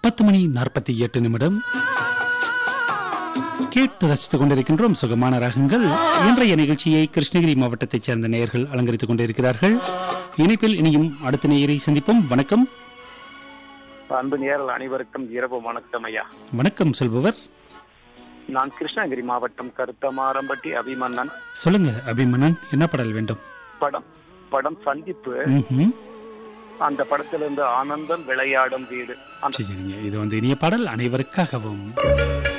பத்து மணி நாற்பத்தி எட்டு நிமிடம் கேட்டு ரசித்துக் கொண்டிருக்கின்றோம் சுகமான ராகங்கள் இன்றைய நிகழ்ச்சியை கிருஷ்ணகிரி மாவட்டத்தைச் சேர்ந்த நேயர்கள் அலங்கரித்துக் கொண்டிருக்கிறார்கள் இணைப்பில் இனியும் அடுத்த நேயரை சந்திப்போம் வணக்கம் அன்பு நேரல் அனைவருக்கும் இரவு வணக்கம் ஐயா வணக்கம் சொல்பவர் நான் கிருஷ்ணகிரி மாவட்டம் கருத்தமாரம்பட்டி அபிமன்னன் சொல்லுங்க அபிமனன் என்ன பாடல் வேண்டும் படம் படம் சந்திப்பு ம்ஹும். அந்த படத்திலிருந்து ஆனந்தம் விளையாடும் வீடு அந்த சரி, சரிங்க இது வந்து இனிய பாடல் அனைவருக்காகவும்